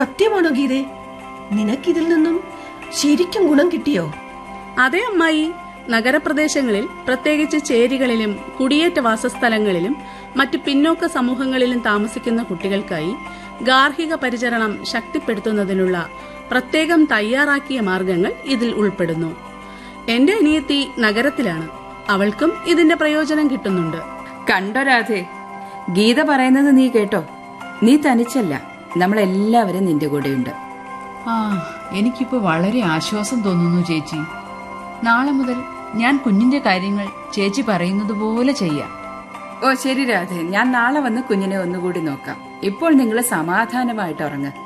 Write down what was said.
സത്യമാണോ ഗീതേ നിനക്കിതിൽ നിന്നും ശരിക്കും ഗുണം കിട്ടിയോ അതേ അമ്മായി നഗരപ്രദേശങ്ങളിൽ പ്രത്യേകിച്ച് ചേരികളിലും കുടിയേറ്റ വാസസ്ഥലങ്ങളിലും മറ്റ് പിന്നോക്ക സമൂഹങ്ങളിലും താമസിക്കുന്ന കുട്ടികൾക്കായി ഗാർഹിക പരിചരണം ശക്തിപ്പെടുത്തുന്നതിനുള്ള പ്രത്യേകം തയ്യാറാക്കിയ മാർഗങ്ങൾ ഇതിൽ ഉൾപ്പെടുന്നു എന്റെ അനിയത്തി നഗരത്തിലാണ് അവൾക്കും ഇതിന്റെ പ്രയോജനം കിട്ടുന്നുണ്ട് കണ്ടോ രാധേ ഗീത പറയുന്നത് നീ കേട്ടോ നീ തനിച്ചല്ല നമ്മളെല്ലാവരും നിന്റെ കൂടെയുണ്ട് ആ എനിക്കിപ്പോ വളരെ ആശ്വാസം തോന്നുന്നു ചേച്ചി നാളെ മുതൽ ഞാൻ കുഞ്ഞിന്റെ കാര്യങ്ങൾ ചേച്ചി പറയുന്നത് പോലെ ചെയ്യാം ഓ ശരി രാധേ ഞാൻ നാളെ വന്ന് കുഞ്ഞിനെ ഒന്നുകൂടി നോക്കാം ഇപ്പോൾ നിങ്ങൾ സമാധാനമായിട്ട് ഉറങ്ങ